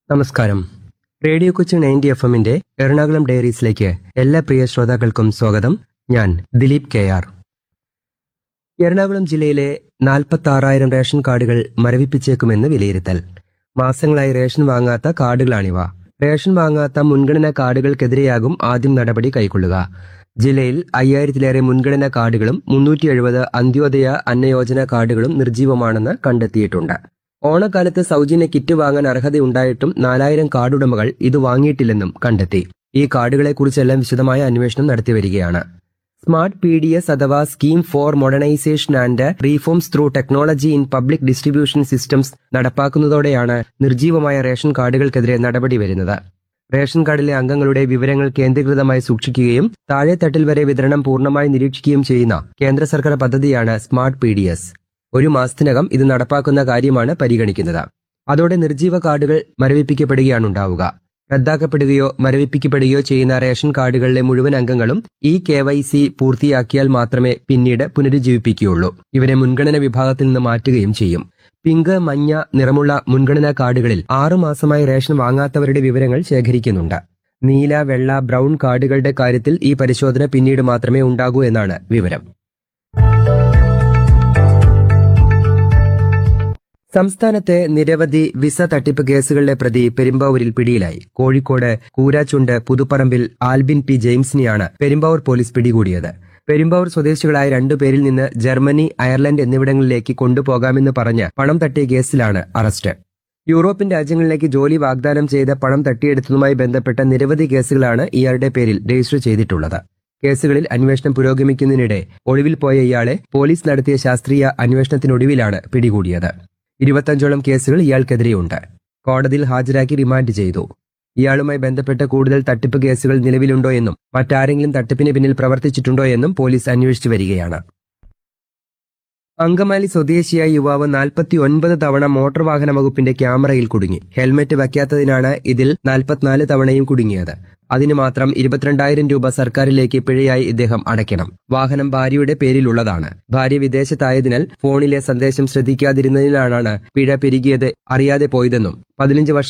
നമസ്കാരം radio Kochi ninety F എമ്മിന്റെ എറണാകുളം ഡയറീസിലേക്ക് എല്ലാ പ്രിയ ശ്രോതാക്കൾക്കും സ്വാഗതം ഞാൻ ദിലീപ് കെ ആർ എറണാകുളം ജില്ലയിലെ നാൽപ്പത്തി ആറായിരം റേഷൻ കാർഡുകൾ മരവിപ്പിച്ചേക്കുമെന്ന് വിലയിരുത്തൽ മാസങ്ങളായി റേഷൻ വാങ്ങാത്ത കാർഡുകളാണിവ റേഷൻ വാങ്ങാത്ത മുൻഗണനാ കാർഡുകൾക്കെതിരെയാകും ആദ്യം നടപടി കൈക്കൊള്ളുക ജില്ലയിൽ അയ്യായിരത്തിലേറെ മുൻഗണനാ കാർഡുകളും മുന്നൂറ്റി എഴുപത് അന്ത്യോദയ അന്നയോജന കാർഡുകളും നിർജീവമാണെന്ന് കണ്ടെത്തിയിട്ടുണ്ട് ഓണക്കാലത്ത് സൗജന്യ കിറ്റ് വാങ്ങാൻ അർഹതയുണ്ടായിട്ടും നാലായിരം കാർഡുടമകൾ ഇത് വാങ്ങിയിട്ടില്ലെന്നും കണ്ടെത്തി ഈ കാർഡുകളെക്കുറിച്ചെല്ലാം വിശദമായ അന്വേഷണം നടത്തിവരികയാണ് സ്മാർട്ട് പി ഡി എസ് അഥവാ scheme for modernisation and reforms through technology in public distribution systems നടപ്പാക്കുന്നതോടെയാണ് നിർജീവമായ റേഷൻ കാർഡുകൾക്കെതിരെ നടപടി വരുന്നത് റേഷൻ കാർഡിലെ അംഗങ്ങളുടെ വിവരങ്ങൾ കേന്ദ്രീകൃതമായി സൂക്ഷിക്കുകയും താഴെത്തട്ടിൽ വരെ വിതരണം പൂർണ്ണമായി നിരീക്ഷിക്കുകയും ചെയ്യുന്ന കേന്ദ്ര സർക്കാർ പദ്ധതിയാണ് സ്മാർട്ട് പി ഡി എസ് ഒരു മാസത്തിനകം ഇത് നടപ്പാക്കുന്ന കാര്യമാണ് പരിഗണിക്കുന്നത് അതോടെ നിർജീവ കാർഡുകൾ മരവിപ്പിക്കപ്പെടുകയാണ് ഉണ്ടാവുക റദ്ദാക്കപ്പെടുകയോ മരവിപ്പിക്കപ്പെടുകയോ ചെയ്യുന്ന റേഷൻ കാർഡുകളിലെ മുഴുവൻ അംഗങ്ങളും ഈ കെ വൈ സി പൂർത്തിയാക്കിയാൽ മാത്രമേ പിന്നീട് പുനരുജ്ജീവിപ്പിക്കുകയുള്ളൂ ഇവരെ മുൻഗണന വിഭാഗത്തിൽ നിന്ന് മാറ്റുകയും ചെയ്യും പിങ്ക് മഞ്ഞ നിറമുള്ള മുൻഗണനാ കാർഡുകളിൽ ആറു മാസമായി റേഷൻ വാങ്ങാത്തവരുടെ വിവരങ്ങൾ ശേഖരിക്കുന്നുണ്ട് നീല വെള്ള ബ്രൗൺ കാർഡുകളുടെ കാര്യത്തിൽ ഈ പരിശോധന പിന്നീട് മാത്രമേ ഉണ്ടാകൂ എന്നാണ് വിവരം സംസ്ഥാനത്തെ നിരവധി വിസ തട്ടിപ്പ് കേസുകളിലെ പ്രതി പെരുമ്പാവൂരിൽ പിടിയിലായി കോഴിക്കോട് കൂരാച്ചുണ്ട് പുതുപ്പറമ്പിൽ ആൽബിൻ പി ജെയിംസിനെയാണ് പെരുമ്പാവൂർ പോലീസ് പിടികൂടിയത് പെരുമ്പാവൂർ സ്വദേശികളായ രണ്ടുപേരിൽ നിന്ന് ജർമ്മനി അയർലൻഡ് എന്നിവിടങ്ങളിലേക്ക് കൊണ്ടുപോകാമെന്ന് പറഞ്ഞ് പണം തട്ടിയ കേസിലാണ് അറസ്റ്റ് യൂറോപ്യൻ രാജ്യങ്ങളിലേക്ക് ജോലി വാഗ്ദാനം ചെയ്ത് പണം തട്ടിയെടുത്തതുമായി ബന്ധപ്പെട്ട നിരവധി കേസുകളാണ് ഇയാളുടെ പേരിൽ രജിസ്റ്റർ ചെയ്തിട്ടുള്ളത് കേസുകളിൽ അന്വേഷണം പുരോഗമിക്കുന്നതിനിടെ ഒളിവിൽ പോയ ഇയാളെ പോലീസ് നടത്തിയ ശാസ്ത്രീയ അന്വേഷണത്തിനൊടുവിലാണ് പിടികൂടിയത് ഇരുപത്തഞ്ചോളം കേസുകൾ ഇയാൾക്കെതിരെയുണ്ട് കോടതിയിൽ ഹാജരാക്കി റിമാൻഡ് ചെയ്തു ഇയാളുമായി ബന്ധപ്പെട്ട കൂടുതൽ തട്ടിപ്പ് കേസുകൾ നിലവിലുണ്ടോ എന്നും മറ്റാരെങ്കിലും തട്ടിപ്പിന് പിന്നിൽ പ്രവർത്തിച്ചിട്ടുണ്ടോ എന്നും പോലീസ് അന്വേഷിച്ചു വരികയാണ് അങ്കമാലി സ്വദേശിയായ യുവാവ് നാൽപ്പത്തി ഒൻപത് തവണ മോട്ടോർ വാഹന വകുപ്പിന്റെ ക്യാമറയിൽ കുടുങ്ങി ഹെൽമറ്റ് വയ്ക്കാത്തതിനാണ് ഇതിൽ നാൽപ്പത്തിനാല് തവണയും കുടുങ്ങിയത് അതിന് മാത്രം ഇരുപത്തിരണ്ടായിരം രൂപ സർക്കാരിലേക്ക് പിഴയായി ഇദ്ദേഹം അടയ്ക്കണം വാഹനം ഭാര്യയുടെ പേരിലുള്ളതാണ് ഭാര്യ വിദേശത്തായതിനാൽ ഫോണിലെ സന്ദേശം ശ്രദ്ധിക്കാതിരുന്നതിനാലാണ് പിഴ പെരുകിയത് അറിയാതെ പോയതെന്നും പതിനഞ്ച് വർഷം